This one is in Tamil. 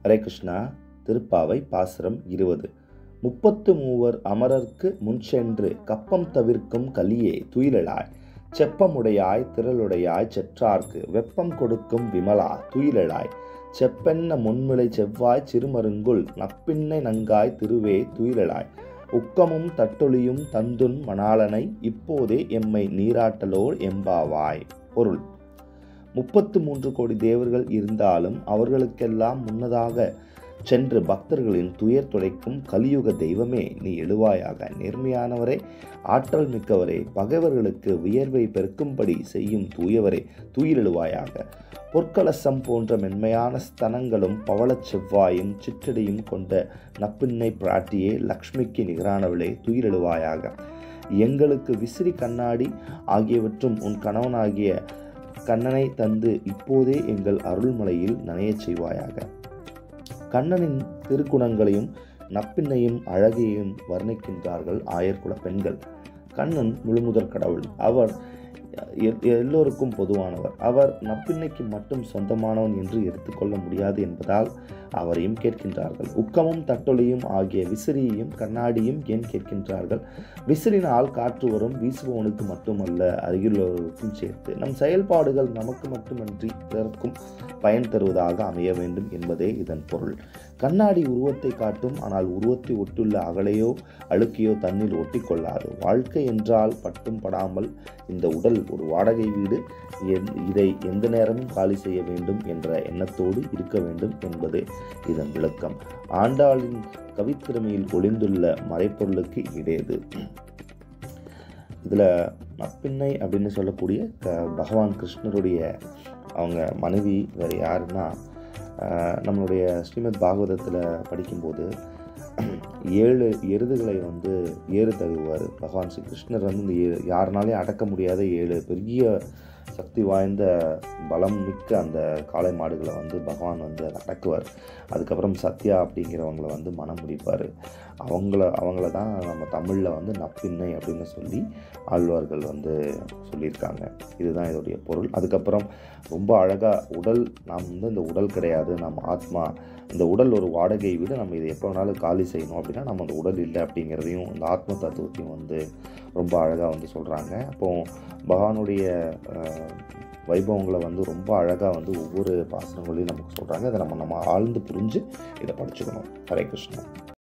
ஹரே கிருஷ்ணா திருப்பாவை பாசுரம் இருபது முப்பத்து மூவர் அமரர்க்கு முன்சென்று கப்பம் தவிர்க்கும் கலியே துயிலழாய் செப்பமுடையாய் திரளுடையாய் செற்றார்க்கு வெப்பம் கொடுக்கும் விமலா துயிலழாய் செப்பென்ன முன்மிளை செவ்வாய் சிறுமருங்குல் நப்பின்னை நங்காய் திருவே துயிலழாய் உக்கமும் தட்டொளியும் தந்துன் மணாளனை இப்போதே எம்மை நீராட்டலோர் எம்பாவாய் பொருள் முப்பத்து மூன்று கோடி தேவர்கள் இருந்தாலும் அவர்களுக்கெல்லாம் முன்னதாக சென்று பக்தர்களின் துயர் துடைக்கும் கலியுக தெய்வமே நீ எழுவாயாக நேர்மையானவரே ஆற்றல் மிக்கவரே பகைவர்களுக்கு வியர்வை பெருக்கும்படி செய்யும் தூயவரே துயிலெழுவாயாக பொற்கலசம் போன்ற மென்மையான ஸ்தனங்களும் பவளச் செவ்வாயும் சிற்றடியும் கொண்ட நப்பின்னை பிராட்டியே லக்ஷ்மிக்கு நிகரானவளே துயிலெழுவாயாக எங்களுக்கு விசிறி கண்ணாடி ஆகியவற்றும் உன் கணவனாகிய கண்ணனை தந்து இப்போதே எங்கள் அருள்மலையில் நனையச் செய்வாயாக கண்ணனின் திருக்குணங்களையும் நப்பின்னையும் அழகையும் வர்ணிக்கின்றார்கள் ஆயர்குல பெண்கள் கண்ணன் முழுமுதற் கடவுள் அவர் எல்லோருக்கும் பொதுவானவர் அவர் நப்பின்னைக்கு மட்டும் சொந்தமானவன் என்று எடுத்துக்கொள்ள முடியாது என்பதால் அவரையும் கேட்கின்றார்கள் உக்கமும் தட்டொலியும் ஆகிய விசிறியையும் கண்ணாடியும் ஏன் கேட்கின்றார்கள் விசிறினால் காற்று வரும் வீசுபவனுக்கு மட்டுமல்ல அருகிலுள்ளவர்களுக்கும் சேர்த்து நம் செயல்பாடுகள் நமக்கு மட்டுமன்றி பிறர்க்கும் பயன் தருவதாக அமைய வேண்டும் என்பதே இதன் பொருள் கண்ணாடி உருவத்தை காட்டும் ஆனால் உருவத்தை ஒட்டுள்ள அகலையோ அழுக்கையோ தன்னில் ஒட்டி கொள்ளாது வாழ்க்கை என்றால் பட்டும் படாமல் இந்த உடல் ஒரு வாடகை வீடு இதை எந்த நேரமும் காலி செய்ய வேண்டும் என்ற எண்ணத்தோடு இருக்க வேண்டும் என்பதே இதன் விளக்கம் ஆண்டாளின் கவித்திறமையில் ஒளிந்துள்ள மறைப்பொருளுக்கு இடையது இதில் நப்பின்னை அப்படின்னு சொல்லக்கூடிய க பகவான் கிருஷ்ணருடைய அவங்க மனைவி வேறு யாருன்னா நம்மளுடைய ஸ்ரீமத் பாகவதத்தில் படிக்கும்போது ஏழு எருதுகளை வந்து ஏறு தழுவார் பகவான் ஸ்ரீ கிருஷ்ணர் வந்து இந்த யாருனாலையும் அடக்க முடியாத ஏழு பெரிய சக்தி வாய்ந்த பலம் மிக்க அந்த காளை மாடுகளை வந்து பகவான் வந்து அடக்குவார் அதுக்கப்புறம் சத்யா அப்படிங்கிறவங்கள வந்து மனம் முடிப்பார் அவங்கள அவங்கள தான் நம்ம தமிழில் வந்து நப்பின்னை அப்படின்னு சொல்லி ஆழ்வார்கள் வந்து சொல்லியிருக்காங்க இதுதான் இதோடைய பொருள் அதுக்கப்புறம் ரொம்ப அழகாக உடல் நாம் வந்து இந்த உடல் கிடையாது நம்ம ஆத்மா இந்த உடல் ஒரு வாடகை விட நம்ம இதை எப்போ வேணாலும் காலி செய்யணும் அப்படின்னா நம்ம அந்த உடல் இல்லை அப்படிங்கிறதையும் இந்த ஆத்ம தத்துவத்தையும் வந்து ரொம்ப அழகாக வந்து சொல்கிறாங்க அப்போது பகவானுடைய வைபவங்களை வந்து ரொம்ப அழகாக வந்து ஒவ்வொரு பாசனங்களையும் நமக்கு சொல்கிறாங்க அதை நம்ம நம்ம ஆழ்ந்து புரிஞ்சு இதை படிச்சுக்கணும் ஹரே கிருஷ்ணன்